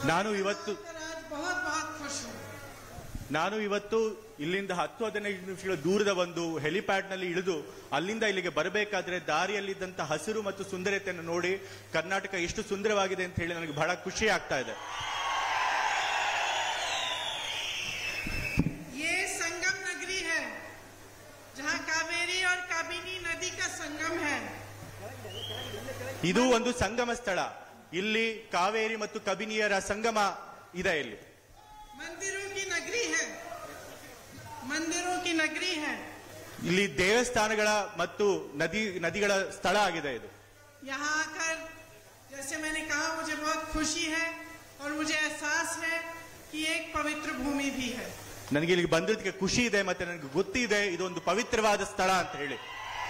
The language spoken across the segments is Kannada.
ನಾನು ಇವತ್ತು आकर आज बहुत बहुत खुश हूँ ನಾನು ಇವತ್ತು ಇಲ್ಲಿಂದ ಹತ್ತು ಹದಿನೈದು ನಿಮಿಷಗಳ ದೂರದ ಒಂದು ಹೆಲಿಪ್ಯಾಡ್ ನಲ್ಲಿ ಇಳಿದು ಅಲ್ಲಿಂದ ಇಲ್ಲಿಗೆ ಬರಬೇಕಾದ್ರೆ ದಾರಿಯಲ್ಲಿದ್ದಂತ ಹಸಿರು ಮತ್ತು ಸುಂದರತೆಯನ್ನು ನೋಡಿ ಕರ್ನಾಟಕ ಎಷ್ಟು ಸುಂದರವಾಗಿದೆ ಅಂತ ಹೇಳಿ ನನಗೆ ಬಹಳ ಖುಷಿ ಆಗ್ತಾ ಇದೆ ये संगम नगरी है जहाँ कावेरी और काबिनी नदी का संगम है ಇದು ಒಂದು ಸಂಗಮ ಸ್ಥಳ ಇಲ್ಲಿ ಕಾವೇರಿ ಮತ್ತು ಕಬಿನಿಯರ ಸಂಗಮ ಇದೆ ಇಲ್ಲಿ मंदिरों की नगरी है मंदिरों की नगरी है ಇಲ್ಲಿ ದೇವಸ್ಥಾನಗಳ ಮತ್ತು ನದಿ ನದಿಗಳ ಸ್ಥಳ ಆಗಿದೆ ಇದು यहाँ आकर जैसे मैंने कहा मुझे बहुत खुशी है और मुझे एहसास है कि एक पवित्र भूमि भी है ನನಗೆ ಇಲ್ಲಿಗೆ ಬಂದಿದ್ದಕ್ಕೆ ಖುಷಿ ಇದೆ ಮತ್ತೆ ನನಗೆ ಗೊತ್ತಿದೆ ಇದೊಂದು ಪವಿತ್ರವಾದ ಸ್ಥಳ ಅಂತ ಹೇಳಿ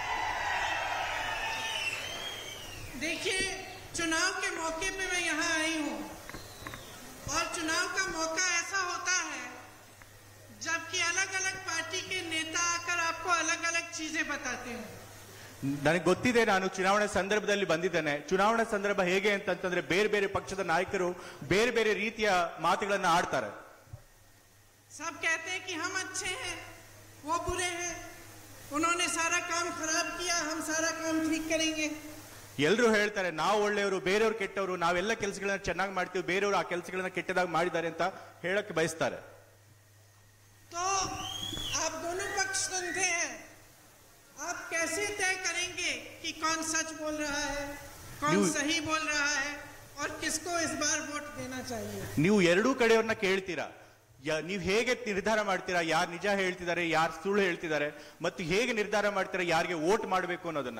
देखिए चुनाव के मौके पे मैं यहाँ आई हूँ और चुनाव का मौका ऐसा होता है जबकि अलग अलग पार्टी के नेता आकर आपको अलग अलग चीजें बताते हैं ನನಗೆ ಗೊತ್ತಿದೆ ನಾನು ಚುನಾವಣಾ ಸಂದರ್ಭದಲ್ಲಿ ಬಂದಿದ್ದೇನೆ ಚುನಾವಣಾ ಸಂದರ್ಭ ಹೇಗೆ ಅಂತಂತಂದ್ರೆ ಬೇರೆ ಬೇರೆ ಪಕ್ಷದ ನಾಯಕರು ಬೇರೆ ಬೇರೆ ರೀತಿಯ ಮಾತುಗಳನ್ನ ಆಡ್ತಾರೆ सब कहते हैं कि हम अच्छे हैं वो बुरे हैं उन्होंने सारा काम खराब किया हम सारा काम ठीक करेंगे ಎಲ್ಲರೂ ಹೇಳ್ತಾರೆ ನಾವು ಒಳ್ಳೆಯವರು ಬೇರೆಯವ್ರು ಕೆಟ್ಟವರು ನಾವೆಲ್ಲ ಕೆಲಸಗಳನ್ನ ಚೆನ್ನಾಗಿ ಮಾಡ್ತೀವಿ ಬೇರೆಯವರು ಆ ಕೆಲಸಗಳನ್ನ ಕೆಟ್ಟದಾಗಿ ಮಾಡಿದ್ದಾರೆ ಅಂತ ಹೇಳಕ್ಕೆ ಬಯಸ್ತಾರೆ तो आप दोनों पक्ष सुनते हैं आप कैसे तय करेंगे कि कौन सच बोल रहा है कौन न्यू- सही बोल रहा है और किसको इस बार वोट देना चाहिए ನೀವು ಎರಡೂ ಕಡೆಯವ್ರನ್ನ ಕೇಳ್ತೀರಾ ಯಾ- ನೀವು ಹೇಗೆ ನಿರ್ಧಾರ ಮಾಡ್ತೀರಾ ಯಾರು ನಿಜ ಹೇಳ್ತಿದ್ದಾರೆ ಯಾರು ಸುಳ್ಳು ಹೇಳ್ತಿದ್ದಾರೆ ಮತ್ತು ಹೇಗೆ ನಿರ್ಧಾರ ಮಾಡ್ತೀರಾ ಯಾರಿಗೆ ವೋಟ್ ಮಾಡಬೇಕು ಅನ್ನೋದನ್ನ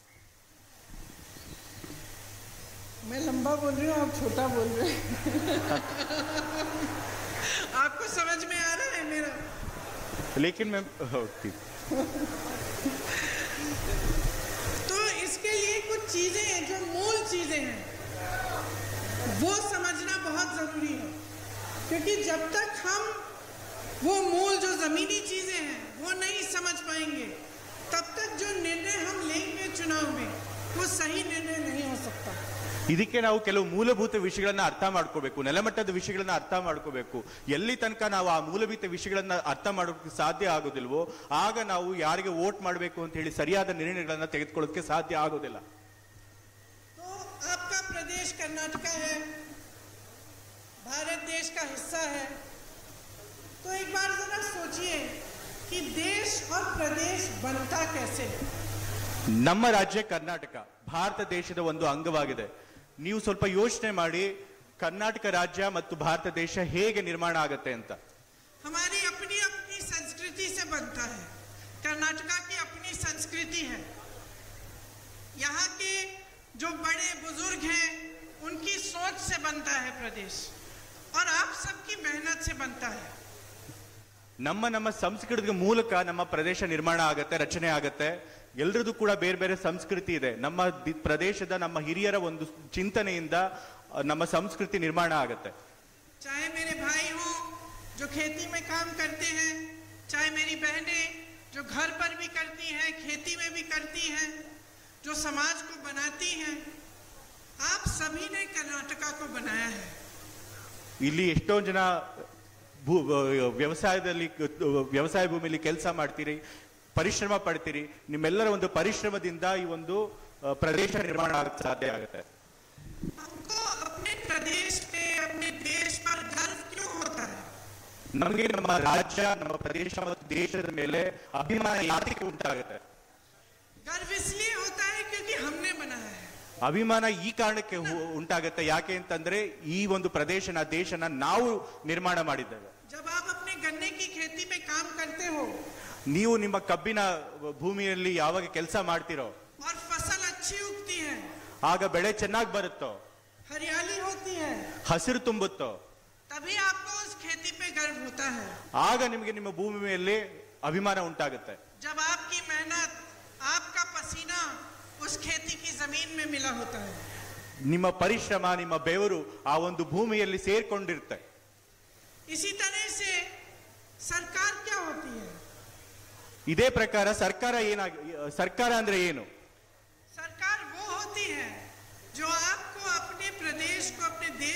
मैं लंबा बोल रही हूँ आप छोटा बोल रहे हैं आपको समझ में आ रहा है मेरा ಲೇಕಿನ್ ಮ್ಯಾಮ್ ಓಕೆ तो इसके लिए कुछ चीजें हैं जो मूल चीजें हैं वो समझना बहुत जरूरी है क्योंकि जब तक हम वो मूल जो जमीनी चीजें हैं वो नहीं समझ पाएंगे तब तक जो निर्णय हम लेंगे चुनाव में वो सही निर्णय नहीं हो सकता ಇದಕ್ಕೆ ನಾವು ಕೆಲವು ಮೂಲಭೂತ ವಿಷಯಗಳನ್ನ ಅರ್ಥ ಮಾಡ್ಕೋಬೇಕು ನೆಲಮಟ್ಟದ ವಿಷಯಗಳನ್ನ ಅರ್ಥ ಮಾಡ್ಕೋಬೇಕು ಎಲ್ಲಿ ತನಕ ನಾವು ಆ ಮೂಲಭೂತ ವಿಷಯಗಳನ್ನ ಅರ್ಥ ಮಾಡೋದಕ್ಕೆ ಸಾಧ್ಯ ಆಗೋದಿಲ್ವೋ ಆಗ ನಾವು ಯಾರಿಗೆ ವೋಟ್ ಮಾಡಬೇಕು ಅಂತ ಹೇಳಿ ಸರಿಯಾದ ನಿರ್ಣಯಗಳನ್ನ ತೆಗೆದುಕೊಳ್ಳೋದಕ್ಕೆ ಸಾಧ್ಯ ಆಗೋದಿಲ್ಲ तो आपका प्रदेश कर्नाटका है भारत देश का हिस्सा है तो एक बार जरा सोचिए कि देश और प्रदेश बनता कैसे है ನಮ್ಮ ರಾಜ್ಯ ಕರ್ನಾಟಕ ಭಾರತ ದೇಶದ ಒಂದು ಅಂಗವಾಗಿದೆ ನೀವು ಸ್ವಲ್ಪ ಯೋಚನೆ ಮಾಡಿ ಕರ್ನಾಟಕ ರಾಜ್ಯ ಮತ್ತು ಭಾರತ ದೇಶ ಹೇಗೆ ನಿರ್ಮಾಣ ಆಗತ್ತೆ ಅಂತ हमारी अपनी अपनी संस्कृति से बनता है कर्नाटका की अपनी संस्कृति है यहाँ के जो बड़े बुजुर्ग हैं उनकी सोच से बनता है प्रदेश और आप सबकी मेहनत से बनता है ನಮ್ಮ ನಮ್ಮ ಸಂಸ್ಕೃತಿಯ ಮೂಲಕ ನಮ್ಮ ಪ್ರದೇಶ ನಿರ್ಮಾಣ ಆಗತ್ತೆ ರಚನೆ ಆಗತ್ತೆ ಎಲ್ರದ್ದು ಕೂಡ ಬೇರೆ ಬೇರೆ ಸಂಸ್ಕೃತಿ ಇದೆ ನಮ್ಮ ದಿ- ಪ್ರದೇಶದ ನಮ್ಮ ಹಿರಿಯರ ಒಂದು ಚಿಂತನೆಯಿಂದ ಅಹ್, ನಮ್ಮ ಸಂಸ್ಕೃತಿ ನಿರ್ಮಾಣ ಆಗತ್ತೆ चाहे मेरे भाई हों जो खेती में काम करते हैं चाहे मेरी बहनें जो घर पर भी करती हैं खेती में भी करती हैं जो समाज को बनाती हैं आप सभी ने कर्नाटका को बनाया है ಇಲ್ಲಿ ಎಷ್ಟೊಂದು ಜನ ಭೂ ವ್ಯವಸಾಯದಲ್ಲಿ ವ್ಯವಸಾಯ ಭೂಮಿಯಲ್ಲಿ ಕೆಲಸ ಮಾಡ್ತೀರಿ ಪರಿಶ್ರಮ ಪಡ್ತೀರಿ ನಿಮ್ಮೆಲ್ಲರ ಒಂದು ಪರಿಶ್ರಮದಿಂದ ಈ ಒಂದು ಅಹ್, ಪ್ರದೇಶ ನಿರ್ಮಾಣ ಆಗಕ್ಕೆ ಸಾಧ್ಯ ಆಗುತ್ತೆ हमको अपने प्रदेश पे अपने देश पर गर्व क्यों होता है ನಮಗೆ ನಮ್ಮ ರಾಜ್ಯ ನಮ್ಮ ಪ್ರದೇಶ ಮತ್ತು ದೇಶದ ಮೇಲೆ ಅಭಿಮಾನ ಯಾತಕ್ಕೆ ಉಂಟಾಗುತ್ತೆ गर्व इसलिए होता है क्योंकि हमने बनाया है ಅಭಿಮಾನ ಈ ಕಾರಣಕ್ಕೆ ಹು- ಉಂಟಾಗತ್ತೆ ಯಾಕೆ ಅಂತಂದ್ರೆ ಈ ಒಂದು ಪ್ರದೇಶನ ದೇಶನ ನಾವು ನಿರ್ಮಾಣ ಮಾಡಿದ್ದೇವೆ जब आप अपने गन्ने की खेती में काम करते हो ನೀವು ನಿಮ್ಮ ಕಬ್ಬಿನ ಭೂಮಿಯಲ್ಲಿ ಯಾವಾಗ ಕೆಲಸ ಮಾಡ್ತಿರೋ और फसल अच्छी उगती है ಆಗ ಬೆಳೆ ಚೆನ್ನಾಗಿ ಬರುತ್ತೋ हरियाली होती है ಹಸಿರು ತುಂಬುತ್ತೋ तभी आपको उस खेती पे गर्व होता है ಆಗ ನಿಮಗೆ ನಿಮ್ಮ ಭೂಮಿ ಮೇಲೆ ಅಭಿಮಾನ ಉಂಟಾಗುತ್ತೆ जब आपकी मेहनत आपका पसीना उस खेती की जमीन में मिला होता है ನಿಮ್ಮ ಪರಿಶ್ರಮ ನಿಮ್ಮ ಬೆವರು ಆ ಒಂದು ಭೂಮಿಯಲ್ಲಿ ಸೇರ್ಕೊಂಡಿರುತ್ತೆ इसी तरह से सरकार क्या होती है ಇದೇ ಪ್ರಕಾರ ಸರ್ಕಾರ ಏನಾಗ ಸರ್ಕಾರ ಅಂದ್ರೆ ಏನು सरकार वो होती है जो आपको अपने प्रदेश को अपने देश को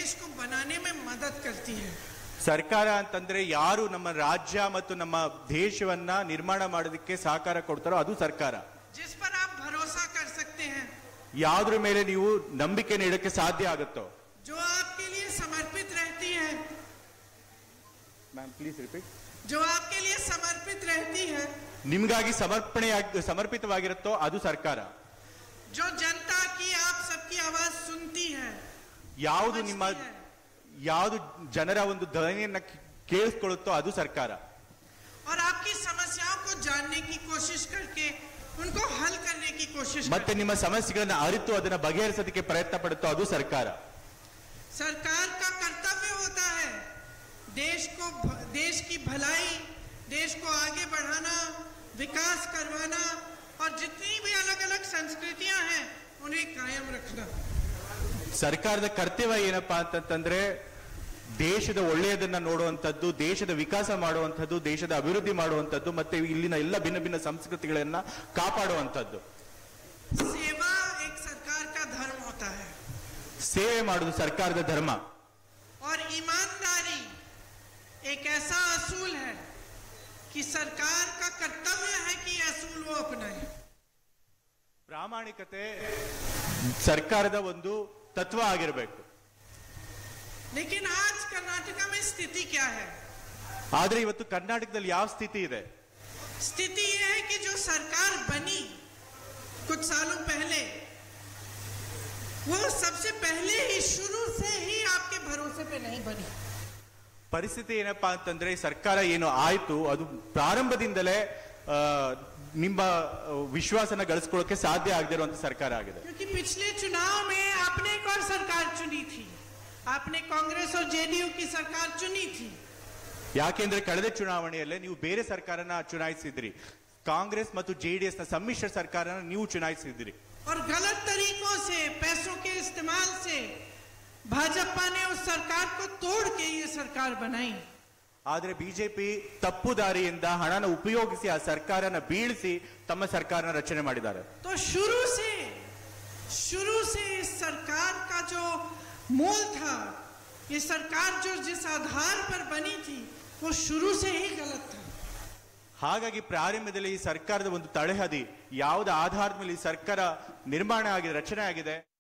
बनाने में मदद करती है ಸರ್ಕಾರ ಅಂತಂದ್ರೆ ಯಾರು ನಮ್ಮ ರಾಜ್ಯ ಮತ್ತು ನಮ್ಮ ದೇಶವನ್ನ ನಿರ್ಮಾಣ ಮಾಡೋದಕ್ಕೆ ಸಹಕಾರ ಕೊಡ್ತಾರೋ ಅದು ಸರ್ಕಾರ जिस पर आप भरोसा कर सकते हैं ಯಾವ್ದ್ರ ಮೇಲೆ ನೀವು ನಂಬಿಕೆ ನೀಡಕ್ಕೆ ಸಾಧ್ಯ ಆಗುತ್ತೋ जो आपके लिए समर्पित रहती है ಮ್ಯಾಮ್ ಪ್ಲೀಸ್ ರಿಪೀಟ್ जो आपके लिए समर्पित रहती है ನಿಮ್ಗಾಗಿ ಸಮರ್ಪಣೆ ಸಮರ್ಪಿತವಾಗಿರುತ್ತೋ ಅದು ಸರ್ಕಾರ जो जनता की आप सबकी आवाज सुनती है ಯಾವುದು ನಿಮ್ಮ समझती है, ಯಾವುದು ಜನರ ಒಂದು ಧ್ವನಿಯನ್ನ ಕೇ- ಕೇಳಿಸ್ಕೊಳ್ಳುತ್ತೋ ಅದು ಸರ್ಕಾರ और आपकी समस्याओं को जानने की कोशिश करके उनको हल करने की कोशिश ಮತ್ತೆ करती ನಿಮ್ಮ ಸಮಸ್ಯೆಗಳನ್ನ ಅರಿತು ಅದನ್ನ ಬಗೆಹರಿಸೋದಕ್ಕೆ ಪ್ರಯತ್ನ ಪಡುತ್ತೋ ಅದು ಸರ್ಕಾರ है। सरकार का कर्तव्य होता है देश को भ- देश की भलाई देश को आगे बढ़ाना विकास करवाना और जितनी भी अलग अलग संस्कृतियां हैं उन्हें कायम रखना ಸರ್ಕಾರದ ಕರ್ತವ್ಯ ಏನಪ್ಪಾ ಅಂತಂತಂದ್ರೆ ದೇಶದ ಒಳ್ಳೆಯದನ್ನ ನೋಡುವಂಥದ್ದು ದೇಶದ ವಿಕಾಸ ಮಾಡುವಂಥದ್ದು ದೇಶದ ಅಭಿವೃದ್ಧಿ ಮಾಡುವಂಥದ್ದು ಮತ್ತೆ ಇಲ್ಲಿನ ಎಲ್ಲ ಭಿನ್ನ ಭಿನ್ನ ಸಂಸ್ಕೃತಿಗಳನ್ನ ಕಾಪಾಡುವಂಥದ್ದು सेवा एक सरकार का धर्म होता है ಸೇವೆ ಮಾಡುವುದು ಸರ್ಕಾರದ ಧರ್ಮ और ईमानदारी एक ऐसा असूल है कि सरकार का कर्तव्य है कि ये असूल वो अपनाए ಪ್ರಾಮಾಣಿಕತೆ ಸರ್ಕಾರದ ಒಂದು ತತ್ವ ಆಗಿರಬೇಕು लेकिन आज कर्नाटका में स्थिति क्या है ಆದ್ರೆ ಇವತ್ತು ಕರ್ನಾಟಕದಲ್ಲಿ ಯಾವ ಸ್ಥಿತಿ ಇದೆ स्थिति ये है कि जो सरकार बनी कुछ सालों पहले वो सबसे पहले ही शुरू से ही आपके भरोसे पे नहीं बनी ಪರಿಸ್ಥಿತಿ ಏನಪ್ಪಾ ಅಂತಂದ್ರೆ ಸರ್ಕಾರ ಏನು ಆಯ್ತು ಅದು ಪ್ರಾರಂಭದಿಂದಲೇ ಆ, ನಿಮ್ಮ ಆ, ವಿಶ್ವಾಸನ ಗಳಿಸ್ಕೊಳ್ಳೋಕೆ ಸಾಧ್ಯ ಆಗದೆ ಇರುವಂತ ಸರ್ಕಾರ ಆಗಿದೆ क्योंकि पिछले चुनाव में आपने एक और सरकार चुनी थी आपने कांग्रेस और जेडीयू की सरकार चुनी थी ಯಾಕೆಂದ್ರೆ ಕಳೆದ ಚುನಾವಣೆಯಲ್ಲೇ ನೀವು ಬೇರೆ ಸರ್ಕಾರನ ಚುನಾಯಿಸಿದ್ರಿ ಕಾಂಗ್ರೆಸ್ ಮತ್ತು ಜೆಡಿಎಸ್ ನ ಸಮ್ಮಿಶ್ರ ಸರ್ಕಾರನ ನೀವು ಚುನಾಯಿಸಿದ್ರಿ और गलत तरीकों से पैसों के इस्तेमाल से भाजपा ने उस सरकार को तोड़ के ये सरकार बनाई ಆದ್ರೆ ಬಿಜೆಪಿ ತಪ್ಪು ದಾರಿಯಿಂದ ಹಣನ ಉಪಯೋಗಿಸಿ ಆ ಸರ್ಕಾರನ ಬೀಳಿಸಿ ತಮ್ಮ ಸರ್ಕಾರನ ರಚನೆ ಮಾಡಿದ್ದಾರೆ तो शुरू से शुरू से इस सरकार का जो मूल था ये सरकार जो जिस आधार पर बनी थी वो शुरू से ही गलत था ಹಾಗಾಗಿ ಪ್ರಾರಂಭದಲ್ಲಿ ಈ ಸರ್ಕಾರದ ಒಂದು ತಳೆಹದಿ ಯಾವುದ ಆಧಾರದ ಮೇಲೆ ಈ ಸರ್ಕಾರ ನಿರ್ಮಾಣ ಆಗಿದೆ ರಚನೆ ಆಗಿದೆ